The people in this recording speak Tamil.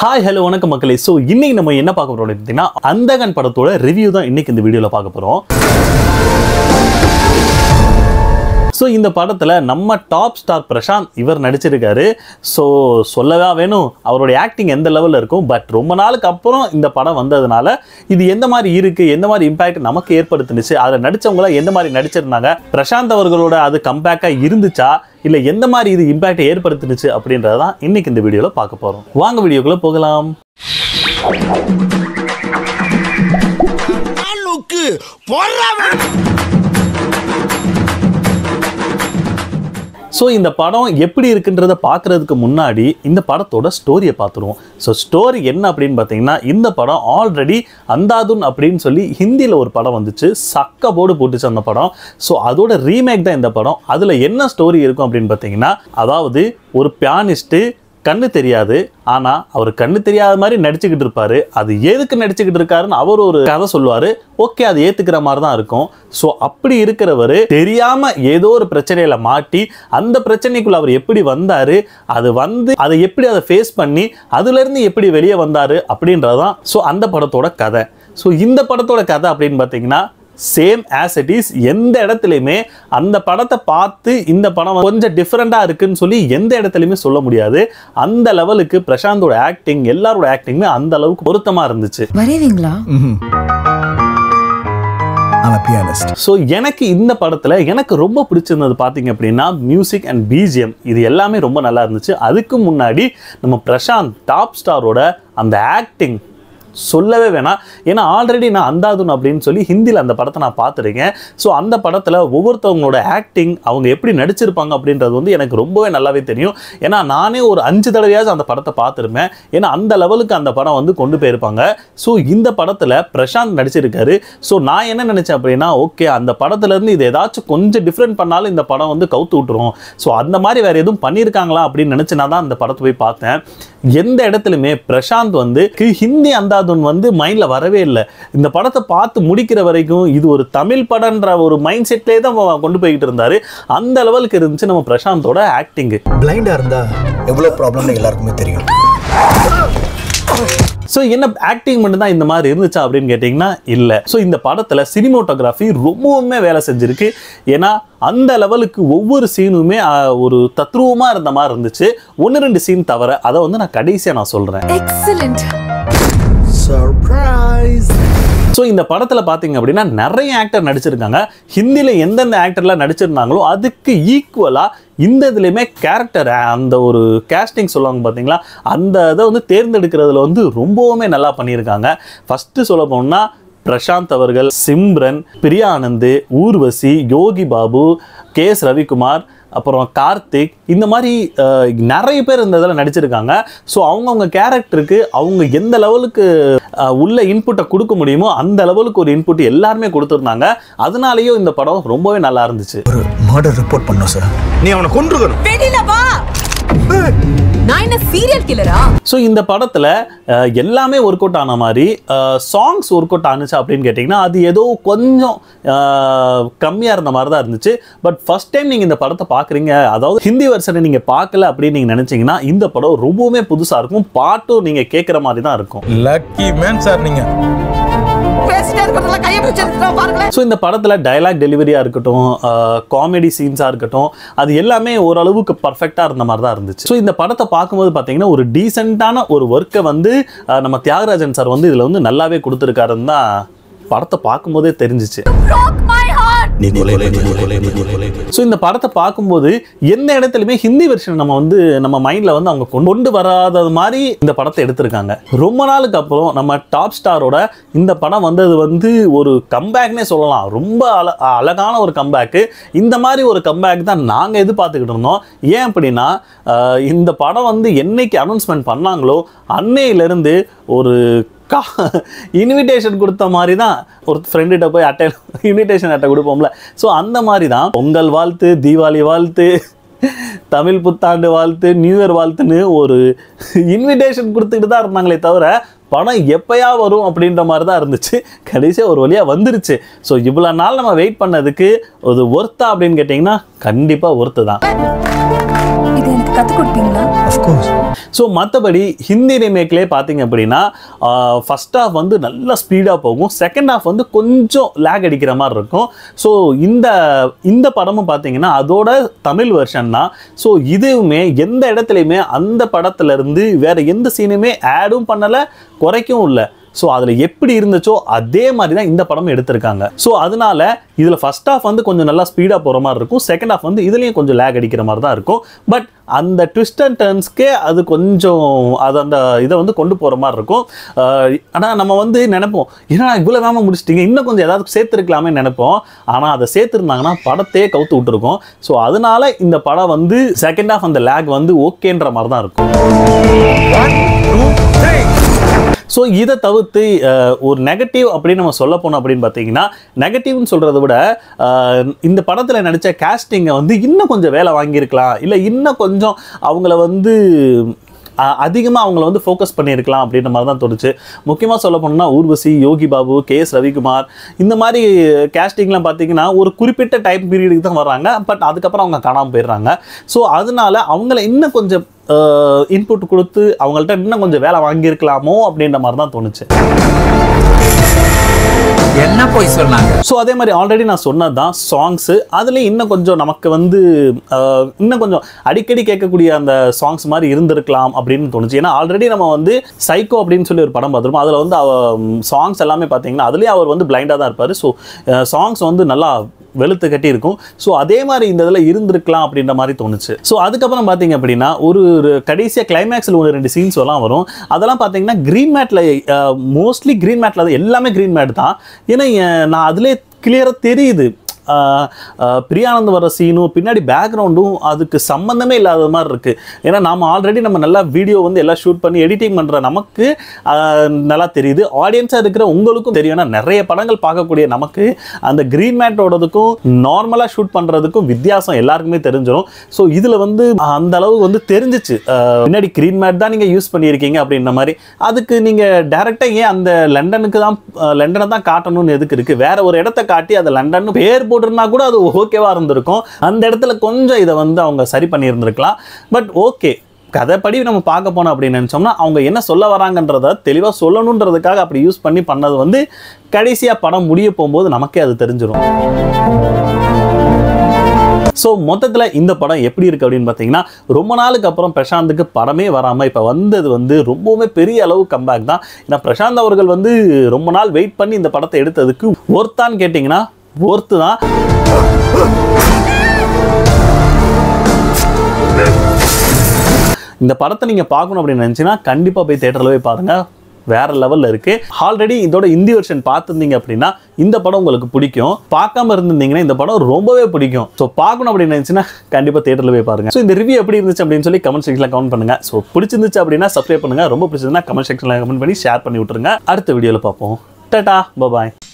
ஹாய் ஹலோ வணக்கம் மக்களே ஸோ இன்னைக்கு நம்ம என்ன பார்க்க போறோம் பார்த்தீங்கன்னா அந்தகன் படத்தோட ரிவ்யூ தான் இன்னைக்கு இந்த வீடியோவில் பார்க்க போகிறோம் ஸோ இந்த படத்தில் நம்ம டாப் ஸ்டார் பிரசாந்த் இவர் நடிச்சிருக்காரு ஸோ சொல்லவா வேணும் அவருடைய ஆக்டிங் எந்த லெவலில் இருக்கும் பட் ரொம்ப நாளுக்கு அப்புறம் இந்த படம் வந்ததுனால இது எந்த மாதிரி இருக்குது எந்த மாதிரி இம்பாக்ட் நமக்கு ஏற்படுத்துனுச்சு அதில் நடித்தவங்களாம் எந்த மாதிரி நடிச்சிருந்தாங்க பிரசாந்த் அவர்களோட அது கம்பேக்காக இருந்துச்சா இல்லை எந்த மாதிரி இது இம்பாக்டை ஏற்படுத்துனுச்சு அப்படின்றத தான் இன்னைக்கு இந்த வீடியோவில் பார்க்க போகிறோம் வாங்க வீடியோக்குள்ளே போகலாம் லுக்கு போடுறா ஸோ இந்த படம் எப்படி இருக்குன்றத பார்க்கறதுக்கு முன்னாடி இந்த படத்தோட ஸ்டோரியை பார்த்துருவோம் ஸோ ஸ்டோரி என்ன அப்படின்னு பார்த்தீங்கன்னா இந்த படம் ஆல்ரெடி அந்தாதுன் அப்படின்னு சொல்லி ஹிந்தியில் ஒரு படம் வந்துச்சு சக்க போடு போட்டுச்சு அந்த படம் ஸோ அதோட ரீமேக் தான் இந்த படம் அதில் என்ன ஸ்டோரி இருக்கும் அப்படின்னு பார்த்தீங்கன்னா அதாவது ஒரு பியானிஸ்ட்டு கண்ணு தெரியாது ஆனா அவர் கண்ணு தெரியாத மாதிரி நடிச்சுக்கிட்டு இருப்பாரு அது எதுக்கு நடிச்சுக்கிட்டு இருக்காருன்னு அவர் ஒரு கதை சொல்லுவாரு ஓகே அது ஏத்துக்கிற மாதிரி தான் இருக்கும் ஸோ அப்படி இருக்கிறவர் தெரியாம ஏதோ ஒரு பிரச்சனையில மாட்டி அந்த பிரச்சனைக்குள்ள அவர் எப்படி வந்தாரு அது வந்து அதை எப்படி அதை ஃபேஸ் பண்ணி அதுல இருந்து எப்படி வெளியே வந்தாரு அப்படின்றதுதான் ஸோ அந்த படத்தோட கதை ஸோ இந்த படத்தோட கதை அப்படின்னு பார்த்தீங்கன்னா சேம் ஆஸ் இட் இஸ் எந்த இடத்துலையுமே அந்த படத்தை பார்த்து இந்த படம் கொஞ்சம் டிஃப்ரெண்ட்டாக இருக்குன்னு சொல்லி எந்த இடத்துலையுமே சொல்ல முடியாது அந்த லெவலுக்கு பிரசாந்தோட ஆக்டிங் எல்லாரோட ஆக்டிங்குமே அந்த அளவுக்கு பொருத்தமாக இருந்துச்சு வரைவீங்களா I'm a pianist. ஸோ எனக்கு இந்த படத்தில் எனக்கு ரொம்ப பிடிச்சிருந்தது பார்த்தீங்க அப்படின்னா மியூசிக் அண்ட் பிஜிஎம் இது எல்லாமே ரொம்ப நல்லா இருந்துச்சு அதுக்கு முன்னாடி நம்ம பிரசாந்த் டாப் ஸ்டாரோட அந்த ஆக்டிங் சொல்லவே வேணாம் ஏன்னா ஆல்ரெடி நான் அந்தாதுன் அப்படின்னு சொல்லி ஹிந்தியில் அந்த படத்தை நான் பார்த்துருக்கேன் ஸோ அந்த படத்தில் ஒவ்வொருத்தவங்களோட ஆக்டிங் அவங்க எப்படி நடிச்சிருப்பாங்க அப்படின்றது வந்து எனக்கு ரொம்பவே நல்லாவே தெரியும் ஏன்னா நானே ஒரு அஞ்சு தடவையாவது அந்த படத்தை பார்த்துருப்பேன் ஏன்னா அந்த லெவலுக்கு அந்த படம் வந்து கொண்டு போயிருப்பாங்க ஸோ இந்த படத்தில் பிரசாந்த் நடிச்சிருக்காரு ஸோ நான் என்ன நினச்சேன் அப்படின்னா ஓகே அந்த படத்துலேருந்து இது ஏதாச்சும் கொஞ்சம் டிஃப்ரெண்ட் பண்ணாலும் இந்த படம் வந்து கவுத்து விட்டுரும் ஸோ அந்த மாதிரி வேறு எதுவும் பண்ணியிருக்காங்களா அப்படின்னு நினச்சி நான் தான் அந்த படத்தை போய் பார்த்தேன் எந்த இடத்துலையுமே பிரசாந்த் வந்து கு- ஹிந்தி அந்தாதுன் வந்து மைண்டில் வரவே இல்லை இந்த படத்தை பார்த்து முடிக்கிற வரைக்கும் இது ஒரு தமிழ் படம்ன்ற ஒரு மைண்ட் செட்லேயே தான் அவன் கொண்டு போய்கிட்டு இருந்தாரு அந்த லெவலுக்கு இருந்துச்சு நம்ம பிரசாந்தோட ஆக்டிங்கு பிளைண்டா இருந்தா எவ்வளவு ப்ராப்ளம்னு எல்லாருக்குமே தெரியும் ஸோ என்ன ஆக்டிங் மட்டும் தான் இந்த மாதிரி இருந்துச்சா அப்படின்னு கேட்டிங்கன்னா இல்லை ஸோ இந்த படத்தில் சினிமோட்டோகிராஃபி ரொம்பவுமே வேலை செஞ்சிருக்கு ஏன்னா அந்த லெவலுக்கு ஒவ்வொரு சீனுமே ஆஹ், ஒரு தத்ரூபமாக இருந்த மாதிரி இருந்துச்சு ஒன்று ரெண்டு சீன் தவிர அதை வந்து நான் கடைசியாக நான் சொல்கிறேன் எக்ஸலண்ட் சர்ப்ரைஸ் ஸோ இந்த படத்தில் பார்த்தீங்க அப்படின்னா நிறைய ஆக்டர் நடிச்சிருக்காங்க ஹிந்தியில் எந்தெந்த ஆக்டர்லாம் நடிச்சிருந்தாங்களோ அதுக்கு ஈக்குவலாக இந்த இதுலேயுமே கேரக்டர் அந்த ஒரு கேஸ்டிங் சொல்லுவாங்க பார்த்தீங்களா அந்த இதை வந்து தேர்ந்தெடுக்கிறதுல வந்து ரொம்பவுமே நல்லா பண்ணியிருக்காங்க ஃபஸ்ட்டு சொல்ல போனால் பிரசாந்த் அவர்கள் சிம்ரன் பிரியா ஆனந்த் ஊர்வசி யோகி பாபு கே எஸ் ரவிக்குமார் அப்புறம் கார்த்திக் இந்த மாதிரி அஹ், நிறைய பேர் இந்த இதில் நடிச்சிருக்காங்க ஸோ அவங்கவுங்க கேரக்டருக்கு அவங்க எந்த லெவலுக்கு அஹ், உள்ள இன்புட்டை கொடுக்க முடியுமோ அந்த லெவலுக்கு ஒரு இன்புட் எல்லாருமே கொடுத்துருந்தாங்க அதனாலேயும் இந்த படம் ரொம்பவே நல்லா இருந்துச்சு ஒரு மர்டர் ரிப்போர்ட் பண்ணோம் சார் நீ அவனை கொன்றுக்கணும் வெளியில வா நான் என்ன சீரியல் கில்லரா ஸோ இந்த படத்தில் எல்லாமே ஒர்க் அவுட் ஆன மாதிரி சாங்ஸ் ஒர்க் அவுட் ஆனுச்சு அப்படின்னு கேட்டிங்கன்னா அது ஏதோ கொஞ்சம் கம்மியாக இருந்த மாதிரி தான் இருந்துச்சு பட் ஃபர்ஸ்ட் டைம் நீங்கள் இந்த படத்தை பார்க்குறீங்க அதாவது ஹிந்தி வெர்ஷனை நீங்கள் பார்க்கல அப்படின்னு நீங்கள் நினச்சிங்கன்னா இந்த படம் ரொம்பவுமே புதுசாக இருக்கும் பாட்டும் நீங்கள் கேட்குற மாதிரி தான் இருக்கும் லக்கி மேன் சார் நீங்க பேசிட்டே இருக்கிறதுல கையை பிடிச்சி பாருங்களேன் ஸோ இந்த படத்தில் டயலாக் டெலிவரியாக இருக்கட்டும் காமெடி சீன்ஸாக இருக்கட்டும் அது எல்லாமே ஓரளவுக்கு பர்ஃபெக்டாக இருந்த மாதிரி தான் இருந்துச்சு ஸோ இந்த படத்தை பார்க்கும்போது பார்த்தீங்கன்னா ஒரு டீசெண்டான ஒரு ஒர்க்கை வந்து அஹ், நம்ம தியாகராஜன் சார் வந்து இதில் வந்து நல்லாவே கொடுத்துருக்காருன்னு தான் படத்தை பார்க்கும்போதே தெரிஞ்சிச்சு broke my heart நீ கொலை நீ கொலை நீ கொலை ஸோ இந்த படத்தை பார்க்கும்போது எந்த இடத்துலையுமே ஹிந்தி வெர்ஷன் நம்ம வந்து நம்ம மைண்டில் வந்து அவங்க கொண்டு- கொண்டு வராதது மாதிரி இந்த படத்தை எடுத்திருக்காங்க ரொம்ப நாளுக்கு அப்புறம் நம்ம டாப் ஸ்டாரோட இந்த படம் வந்தது வந்து ஒரு கம்பேக்னே சொல்லலாம் ரொம்ப அழ அழகான ஒரு கம்பேக்கு இந்த மாதிரி ஒரு கம்பேக் தான் நாங்கள் எதிர்பார்த்துக்கிட்டு இருந்தோம் ஏன் அப்படின்னா ஆஹ், இந்த படம் வந்து என்னைக்கு அனௌன்ஸ்மெண்ட் பண்ணாங்களோ அன்னையிலேருந்து ஒரு கா இன்விடேஷன் கொடுத்த மாதிரி தான் ஒரு ஃப்ரெண்டுகிட்ட போய் அட்டை இன்விடேஷன் அட்டை கொடுப்போம்ல ஸோ அந்த மாதிரி தான் பொங்கல் வாழ்த்து தீபாவளி வாழ்த்து தமிழ் புத்தாண்டு வாழ்த்து நியூ இயர் வாழ்த்துன்னு ஒரு இன்விடேஷன் கொடுத்துக்கிட்டு தான் இருந்தாங்களே தவிர படம் எப்பயா வரும் அப்படின்ற மாதிரி தான் இருந்துச்சு கடைசியாக ஒரு வழியாக வந்துருச்சு ஸோ இவ்வளோ நாள் நம்ம வெயிட் பண்ணதுக்கு ஒரு ஒர்த்தா அப்படின்னு கேட்டிங்கன்னா கண்டிப்பாக ஒர்த்து தான் இதை எனக்கு கற்றுக் கொடுப்பீங்களா அஃப்கோர்ஸ் ஸோ மற்றபடி ஹிந்தி ரீமேக்லேயே பார்த்தீங்க அப்படின்னா ஃபர்ஸ்ட் ஹாஃப் வந்து நல்லா ஸ்பீடாக போகும் செகண்ட் ஹாஃப் வந்து கொஞ்சம் லேக் அடிக்கிற மாதிரி இருக்கும் ஸோ இந்த இந்த படமும் பார்த்தீங்கன்னா அதோட தமிழ் வெர்ஷன் தான் ஸோ இதுவுமே எந்த இடத்துலையுமே அந்த படத்துல இருந்து வேற எந்த சீனுமே ஆடும் பண்ணலை குறைக்கவும் இல்லை ஸோ அதில் எப்படி இருந்துச்சோ அதே மாதிரி தான் இந்த படமும் எடுத்திருக்காங்க ஸோ அதனால இதில் ஃபர்ஸ்ட் ஹாஃப் வந்து கொஞ்சம் நல்லா ஸ்பீடாக போகிற மாதிரி இருக்கும் செகண்ட் ஹாஃப் வந்து இதுலேயும் கொஞ்சம் லேக் அடிக்கிற மாதிரி தான் இருக்கும் பட் அந்த ட்விஸ்ட் அண்ட் டர்ன்ஸ்க்கே அது கொஞ்சம் அது அந்த இதை வந்து கொண்டு போகிற மாதிரி இருக்கும் ஆனால் நம்ம வந்து நினைப்போம் ஏன்னா இவ்வளோ வேகமாக முடிச்சிட்டீங்க இன்னும் கொஞ்சம் ஏதாவது சேர்த்துருக்கலாமே நினைப்போம் ஆனால் அதை சேர்த்துருந்தாங்கன்னா படத்தையே கவுத்து விட்டுருக்கோம் ஸோ அதனால இந்த படம் வந்து செகண்ட் ஹாஃப் அந்த லேக் வந்து ஓகேன்ற மாதிரி தான் இருக்கும் ஸோ இதை தவிர்த்து அஹ், ஒரு நெகட்டிவ் அப்படின்னு நம்ம சொல்ல போனோம் அப்படின்னு பார்த்தீங்கன்னா நெகட்டிவ்னு சொல்கிறத விட அஹ், இந்த படத்தில் நடித்த கேஸ்டிங்கை வந்து இன்னும் கொஞ்சம் வேலை வாங்கியிருக்கலாம் இல்லை இன்னும் கொஞ்சம் அவங்கள வந்து அதிகமாக அவங்கள வந்து ஃபோக்கஸ் பண்ணியிருக்கலாம் அப்படின்ற மாதிரி தான் தோணுச்சு முக்கியமாக சொல்ல போனோம்னா ஊர்வசி யோகி பாபு கே எஸ் ரவிக்குமார் இந்த மாதிரி கேஸ்டிங்லாம் பார்த்தீங்கன்னா ஒரு குறிப்பிட்ட டைம் பீரியடுக்கு தான் வர்றாங்க பட் அதுக்கப்புறம் அவங்க காணாமல் போயிடுறாங்க ஸோ அதனால அவங்கள இன்னும் கொஞ்சம் இன்புட் கொடுத்து அவங்கள்ட்ட இன்னும் கொஞ்சம் வேலை வாங்கியிருக்கலாமோ அப்படின்ற மாதிரி தான் தோணுச்சு என்ன போய் சொன்னாங்க ஸோ அதே மாதிரி ஆல்ரெடி நான் சொன்னது தான் சாங்ஸு அதுலேயும் இன்னும் கொஞ்சம் நமக்கு வந்து அஹ், இன்னும் கொஞ்சம் அடிக்கடி கேட்கக்கூடிய அந்த சாங்ஸ் மாதிரி இருந்திருக்கலாம் அப்படின்னு தோணுச்சு ஏன்னா ஆல்ரெடி நம்ம வந்து சைக்கோ அப்படின்னு சொல்லி ஒரு படம் பார்த்துருப்போம் அதில் வந்து அவ சாங்ஸ் எல்லாமே பார்த்தீங்கன்னா அதுலேயும் அவர் வந்து பிளைண்டாக தான் இருப்பார் ஸோ சாங்ஸ் வந்து நல்லா வெளுத்து கட்டி இருக்கும் ஸோ அதே மாதிரி இந்த இதில் இருந்திருக்கலாம் அப்படின்ற மாதிரி தோணுச்சு ஸோ அதுக்கப்புறம் பார்த்தீங்க அப்படின்னா ஒரு ஒரு கடைசியாக கிளைமேக்ஸில் ஒரு ரெண்டு சீன்ஸ் எல்லாம் வரும் அதெல்லாம் பார்த்தீங்கன்னா க்ரீன் மேட்டில் மோஸ்ட்லி க்ரீன் மேட்டில் தான் எல்லாமே க்ரீன் மேட் தான் ஏன்னா அஹ், நான் அதிலே கிளியராக தெரியுது ஆஹ் ஆஹ் பிரியானந்த் வர சீனும் பின்னாடி பேக்ரவுண்டும் அதுக்கு சம்மந்தமே இல்லாத மாதிரி இருக்கு ஏன்னா நாம ஆல்ரெடி நம்ம நல்லா வீடியோ வந்து எல்லாம் ஷூட் பண்ணி எடிட்டிங் பண்ற நமக்கு ஆஹ் நல்லா தெரியுது ஆடியன்ஸாக இருக்கிற உங்களுக்கும் தெரியும் ஏன்னா நிறைய படங்கள் பார்க்கக்கூடிய நமக்கு அந்த கிரீன் மேட்டோடதுக்கும் நார்மலாக ஷூட் பண்றதுக்கும் வித்தியாசம் எல்லாருக்குமே தெரிஞ்சிடும் ஸோ இதில் வந்து அந்த அளவு வந்து தெரிஞ்சிச்சு ஆஹ் பின்னாடி கிரீன் மேட் தான் நீங்கள் யூஸ் பண்ணியிருக்கீங்க அப்படின்ற மாதிரி அதுக்கு நீங்கள் டேரெக்டாக ஏன் அந்த லண்டனுக்கு தான் ஆஹ் லண்டனை தான் காட்டணும்னு எதுக்கு இருக்கு வேற ஒரு இடத்த காட்டி அதை லண்டன் பேர் போட்டிருந்தா கூட அது ஓகேவா இருந்திருக்கும் அந்த இடத்துல கொஞ்சம் இதை வந்து அவங்க சரி பண்ணியிருந்திருக்கலாம் பட் ஓகே கதைப்படி நம்ம பார்க்க போனோம் அப்படின்னு நினச்சோம்னா அவங்க என்ன சொல்ல வராங்கன்றத தெளிவாக சொல்லணுன்றதுக்காக அப்படி யூஸ் பண்ணி பண்ணது வந்து கடைசியாக படம் முடிய போகும்போது நமக்கே அது தெரிஞ்சிடும் ஸோ மொத்தத்தில் இந்த படம் எப்படி இருக்குது அப்படின்னு பார்த்தீங்கன்னா ரொம்ப நாளுக்கு அப்புறம் பிரசாந்துக்கு படமே வராமல் இப்போ வந்தது வந்து ரொம்பவுமே பெரிய அளவு கம்பேக் தான் ஏன்னா பிரசாந்த் அவர்கள் வந்து ரொம்ப நாள் வெயிட் பண்ணி இந்த படத்தை எடுத்ததுக்கு ஒர்த்தான்னு கேட்டிங்கன்னா ஒர்த்து தான் இந்த படத்தை நீங்கள் பார்க்கணும் அப்படின்னு நினச்சிங்கன்னா கண்டிப்பாக போய் தேட்டரில் போய் பாருங்கள் வேற லெவலில் இருக்கு ஆல்ரெடி இதோட இந்தி வெர்ஷன் பார்த்துருந்தீங்க அப்படின்னா இந்த படம் உங்களுக்கு பிடிக்கும் பார்க்காம இருந்திருந்தீங்கன்னா இந்த படம் ரொம்பவே பிடிக்கும் ஸோ பார்க்கணும் அப்படின்னு நினைச்சுன்னா கண்டிப்பாக தேட்டரில் போய் பாருங்க ஸோ இந்த ரிவ்யூ எப்படி இருந்துச்சு அப்படின்னு சொல்லி கமெண்ட் செக்ஷனில் கமெண்ட் பண்ணுங்க ஸோ பிடிச்சிருந்துச்சு அப்படின்னா சப்ஸ்கிரைப் பண்ணுங்க ரொம்ப பிடிச்சிருந்தா கமெண்ட் செக்ஷனில் கமெண்ட் பண்ணி ஷேர் பண்ணி விட்டுருங்க அடுத்த வீடியோவில் பார்ப்போம் டட்டா பாய்